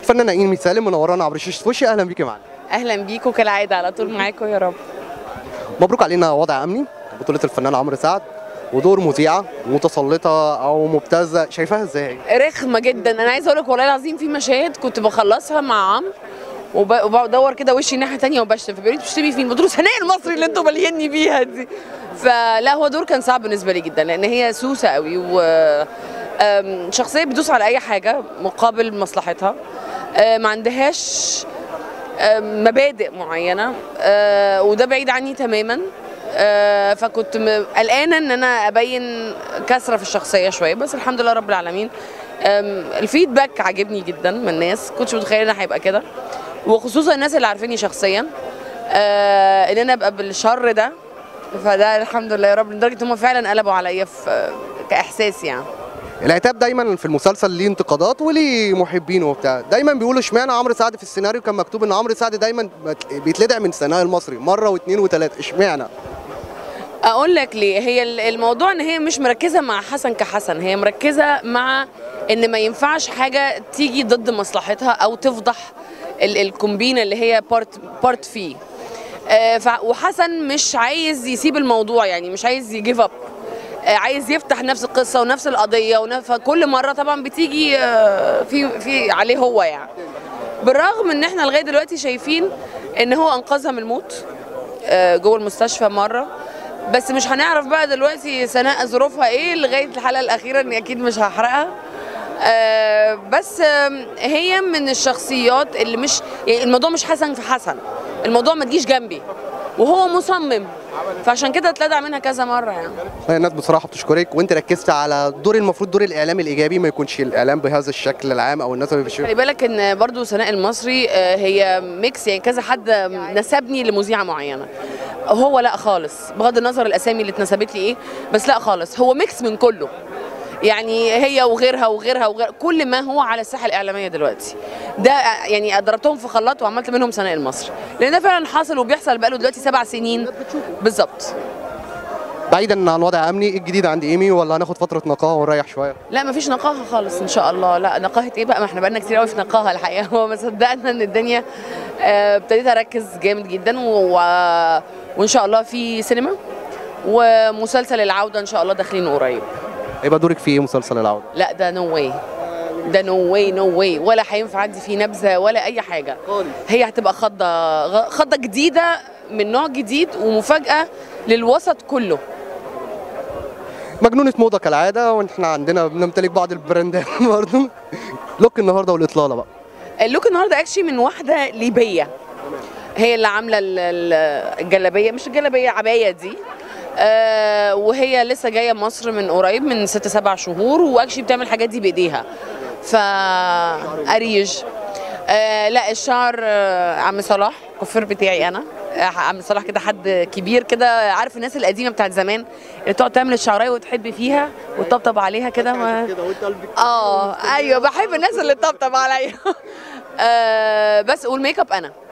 الفنانه ايمي سالم منورانا عبر شاشه وشي اهلا بيكي معانا اهلا بيكم كالعاده على طول معاكم يا رب مبروك علينا وضع امني بطوله الفنان عمرو سعد ودور مذيعه متسلطه او مبتزه شايفاها ازاي رخمه جدا انا عايزه اقول لك والله العظيم في مشاهد كنت بخلصها مع عمرو وب- وبدور كده وشي الناحيه تانية وبشتم فبيقول لي بتشتمي فين؟ قلت له سناء المصري اللي انتوا ملياني بيها دي فلا هو دور كان صعب بالنسبه لي جدا لان هي سوسه قوي و أم، شخصيه بتدوس على اي حاجه مقابل مصلحتها أه، ما عندهاش أم، مبادئ معينه أه، وده بعيد عني تماما أه، فكنت م- قلقانه ان انا ابين كسره في الشخصيه شويه بس الحمد لله رب العالمين أم، الفيدباك عاجبني جدا من الناس كنتش متخيله ان هيبقى كده وخصوصا الناس اللي عارفيني شخصيا أه، ان انا ابقى بالشر ده فده الحمد لله يا رب لدرجه ان هم فعلا قلبوا عليا في كاحساس يعني العتاب دايما في المسلسل ليه انتقادات وليه محبين وبتاع دايما بيقولوا اشمعنى عمرو سعد في السيناريو كان مكتوب ان عمرو سعد دايما بت- بيتلدع من سناء المصري مره واثنين وثلاثه اشمعنى اقول لك ليه هي ال- الموضوع ان هي مش مركزه مع حسن كحسن هي مركزه مع ان ما ينفعش حاجه تيجي ضد مصلحتها او تفضح ال- الكومبينه اللي هي بارت بارت فيه آه، ف- وحسن مش عايز يسيب الموضوع يعني مش عايز يجيف اب عايز يفتح نفس القصه ونفس القضيه ونف- فكل مره طبعا بتيجي آه، في في عليه هو يعني بالرغم ان احنا لغايه دلوقتي شايفين ان هو انقذها من الموت آه، جوه المستشفى مره بس مش هنعرف بقى دلوقتي سناء ظروفها ايه لغايه الحلقه الاخيره اني اكيد مش هحرقها آه، بس آم، هي من الشخصيات اللي مش يعني الموضوع مش حسن في حسن الموضوع ما تجيش جنبي وهو مصمم فعشان كده اتلدع منها كذا مره يعني هي الناس بصراحه بتشكرك وانت ركزت على دور المفروض دور الاعلام الايجابي ما يكونش الاعلام بهذا الشكل العام او الناس اللي بتشوف خلي بالك ان برضو سناء المصري آه، هي ميكس يعني كذا حد نسبني لمذيعه معينه هو لا خالص بغض النظر الاسامي اللي اتنسبت لي ايه بس لا خالص هو ميكس من كله يعني هي وغيرها وغيرها وغير كل ما هو على الساحه الاعلاميه دلوقتي ده آه، يعني ضربتهم في خلاط وعملت منهم سناء المصري لان ده فعلا حاصل وبيحصل بقاله دلوقتي سبع سنين بالظبط بعيدا عن وضع امني ايه الجديد عند ايمي ولا هناخد فتره نقاهه ونريح شويه لا مفيش نقاهه خالص ان شاء الله لا نقاهه ايه بقى ما احنا بقالنا كتير قوي في نقاهه الحقيقه هو ما صدقنا ان الدنيا آه، ابتديت اركز جامد جدا و... وان شاء الله في سينما ومسلسل العوده ان شاء الله داخلين قريب هيبقى دورك في ايه مسلسل العوده لا ده نو واي ده نو واي نو واي ولا هينفع ادي فيه نبذه ولا اي حاجه هي هتبقى خضه غ- خضه جديده من نوع جديد ومفاجاه للوسط كله مجنونه موضه كالعاده واحنا عندنا بنمتلك بعض البراندات برضه لوك النهارده والاطلاله بقى اللوك النهارده اكشلي من واحده ليبيه هي اللي عامله ال- ال- الجلابيه مش الجلابيه عبايه دي آه وهي لسه جايه مصر من قريب من ست سبع شهور واكشلي بتعمل الحاجات دي بايديها ف اريج آه لا الشعر آه عم صلاح كفر بتاعي انا آه، عم صلاح كده حد كبير كده عارف الناس القديمه بتاعت زمان اللي تقعد تعمل الشعرايه وتحب فيها وتطبطب عليها كده ما... اه ايوه بحب الناس اللي تطبطب عليا آه بس والميك اب انا